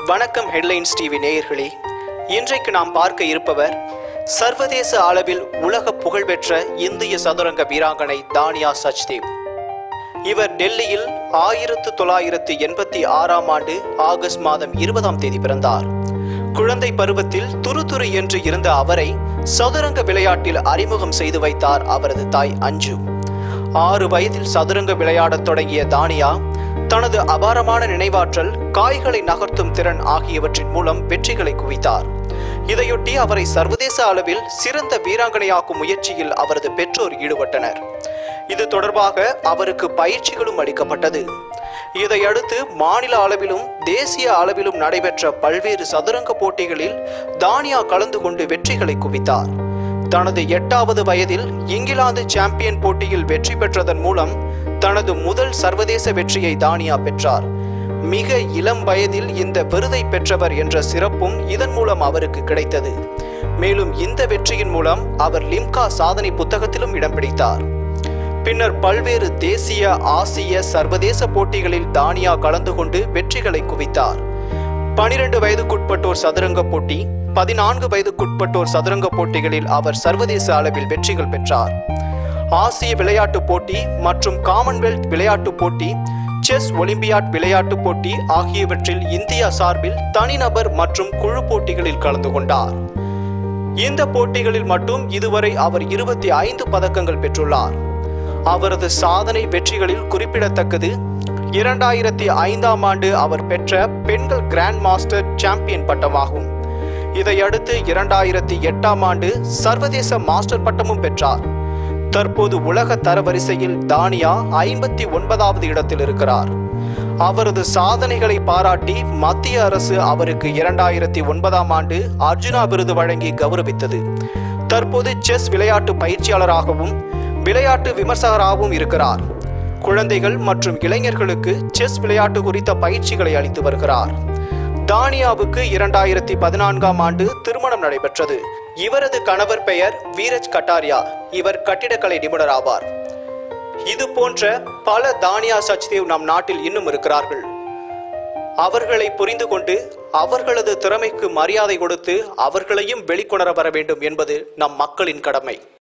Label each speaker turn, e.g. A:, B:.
A: வணக்கம் headlines TV நேயர்களே இன்றைக்கு நாம் பார்க்க இருப்பவர் சர்வதேச அளவில் உலக புகழ்பெற்ற இந்திய சதுரங்க வீராங்கனை தானியா சச்தேவ் இவர் டெல்லியில் ஆயிரத்து தொள்ளாயிரத்து எண்பத்தி ஆறாம் ஆண்டு ஆகஸ்ட் மாதம் இருபதாம் தேதி பிறந்தார் குழந்தை பருவத்தில் துருதுரு என்று இருந்த அவரை சதுரங்க விளையாட்டில் அறிமுகம் செய்து வைத்தார் அவரது தாய் அஞ்சு ஆறு வயதில் சதுரங்க விளையாடத் தொடங்கிய தானியா தனது அபாரமான நினைவாற்றல் காய்களை நகர்த்தும் திறன் ஆகியவற்றின் மூலம் வெற்றிகளை குவித்தார் இதையொட்டி அவரை சர்வதேச அளவில் சிறந்த வீராங்கனையாக்கும் முயற்சியில் அவரது பெற்றோர் ஈடுபட்டனர் இது தொடர்பாக அவருக்கு பயிற்சிகளும் அளிக்கப்பட்டது இதையடுத்து மாநில அளவிலும் தேசிய அளவிலும் நடைபெற்ற பல்வேறு சதுரங்க போட்டிகளில் தானியா கலந்து கொண்டு வெற்றிகளை குவித்தார் தனது எட்டாவது வயதில் இங்கிலாந்து சாம்பியன் போட்டியில் வெற்றி பெற்றதன் மூலம் தனது முதல் சர்வதேச வெற்றியை தானியா பெற்றார் மிக இளம் வயதில் இந்த விருதை பெற்றவர் என்ற சிறப்பும் இதன் மூலம் அவருக்கு கிடைத்தது மேலும் இந்த வெற்றியின் மூலம் அவர் லிம்கா சாதனை புத்தகத்திலும் இடம் பிடித்தார் பின்னர் பல்வேறு தேசிய ஆசிய சர்வதேச போட்டிகளில் தானியா கலந்து கொண்டு வெற்றிகளை குவித்தார் பனிரெண்டு வயதுக்குட்பட்டோர் சதுரங்க போட்டி பதினான்கு வயதுக்குட்பட்டோர் சதுரங்க போட்டிகளில் அவர் சர்வதேச அளவில் வெற்றிகள் பெற்றார் ஆசிய விளையாட்டுப் போட்டி மற்றும் காமன்வெல்த் விளையாட்டுப் போட்டி செஸ் ஒலிம்பியாட் விளையாட்டுப் போட்டி ஆகியவற்றில் இந்தியா சார்பில் தனிநபர் மற்றும் குழு போட்டிகளில் கலந்து கொண்டார் இந்த போட்டிகளில் மட்டும் இதுவரை அவர் இருபத்தி ஐந்து பதக்கங்கள் பெற்றுள்ளார் அவரது சாதனை வெற்றிகளில் குறிப்பிடத்தக்கது இரண்டாயிரத்தி ஐந்தாம் ஆண்டு அவர் பெற்ற பெண்கள் கிராண்ட் மாஸ்டர் சாம்பியன் பட்டமாகும் இதையடுத்து இரண்டாயிரத்தி எட்டாம் ஆண்டு சர்வதேச மாஸ்டர் பட்டமும் பெற்றார் தற்போது உலக தரவரிசையில் தானியா ஐம்பத்தி ஒன்பதாவது இடத்தில் இருக்கிறார் அவரது சாதனைகளை பாராட்டி மத்திய அரசு அவருக்கு இரண்டாயிரத்தி ஒன்பதாம் ஆண்டு அர்ஜுனா விருது வழங்கி கௌரவித்தது தற்போது செஸ் விளையாட்டு பயிற்சியாளராகவும் விளையாட்டு விமர்சகராகவும் இருக்கிறார் குழந்தைகள் மற்றும் இளைஞர்களுக்கு செஸ் விளையாட்டு குறித்த பயிற்சிகளை அளித்து வருகிறார் தானியாவுக்கு இரண்டாயிரத்தி பதினான்காம் ஆண்டு திருமணம் நடைபெற்றது இவரது கணவர் பெயர் வீரஜ் கட்டாரியா இவர் கட்டிடக்கலை நிபுணர் ஆவார் இது போன்ற பல தானியா சச்தேவ் நம் நாட்டில் இன்னும் இருக்கிறார்கள் அவர்களை புரிந்து கொண்டு அவர்களது திறமைக்கு மரியாதை கொடுத்து அவர்களையும் வெளிக்கொணர வர வேண்டும் என்பது நம் மக்களின் கடமை